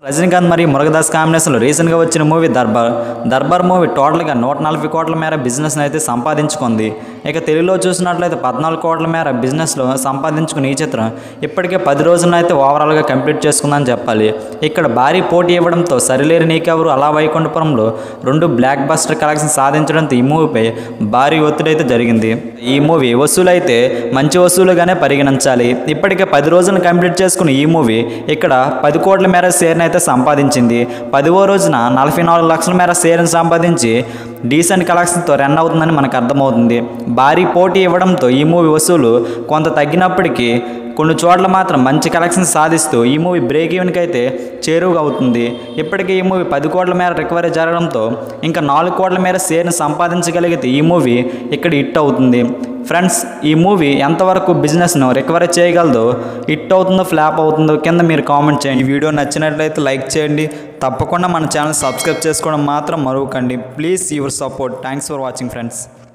రజనీకాంత్ మరియు మురుగదాస్ కాంబినేషన్లో రీసెంట్గా వచ్చిన మూవీ దర్బార్ దర్బార్ మూవీ టోటల్గా నూట నలభై కోట్ల మేర బిజినెస్ని అయితే సంపాదించుకుంది ఇక తెలుగులో చూసినట్లయితే పద్నాలుగు కోట్ల మేర బిజినెస్లో సంపాదించుకున్న ఈ చిత్రం ఇప్పటికే పది రోజులను అయితే ఓవరాల్గా కంప్లీట్ చేసుకుందని చెప్పాలి ఇక్కడ భారీ పోటీ ఇవ్వడంతో సరిలేరు నీకెవరు అలా వైకుంఠపురంలో రెండు బ్లాక్ బస్టర్ కలెక్షన్ సాధించడంతో ఈ మూవీపై భారీ ఒత్తిడి అయితే జరిగింది ఈ మూవీ వసూలు అయితే మంచి వసూలుగానే పరిగణించాలి ఇప్పటికే పది రోజులను కంప్లీట్ చేసుకున్న ఈ మూవీ ఇక్కడ పది కోట్ల మేర షేర్ని అయితే సంపాదించింది పదివో రోజున నలభై నాలుగు లక్షల మేర షేర్ని సంపాదించి డీసెంట్ కలెక్షన్తో రన్ అవుతుందని మనకు అర్థమవుతుంది భారీ పోటీ ఇవ్వడంతో ఈ మూవీ వసూలు కొంత తగ్గినప్పటికీ కొన్ని చోట్ల మాత్రం మంచి కలెక్షన్ సాధిస్తూ ఈ మూవీ బ్రేక్ ఈవెన్కి అయితే చేరువుగా అవుతుంది ఇప్పటికే ఈ మూవీ పది కోట్ల మేర రికవరీ జరగడంతో ఇంకా నాలుగు కోట్ల మేర షేర్ని సంపాదించగలిగితే ఈ మూవీ ఇక్కడ హిట్ అవుతుంది ఫ్రెండ్స్ ఈ మూవీ ఎంతవరకు బిజినెస్ను రికవరీ చేయగలదో హిట్ అవుతుందో ఫ్లాప్ అవుతుందో కింద మీరు కామెంట్ చేయండి ఈ వీడియో నచ్చినట్లయితే లైక్ చేయండి తప్పకుండా మన ఛానల్ సబ్స్క్రైబ్ చేసుకోవడం మాత్రం మరవకండి please your support thanks for watching friends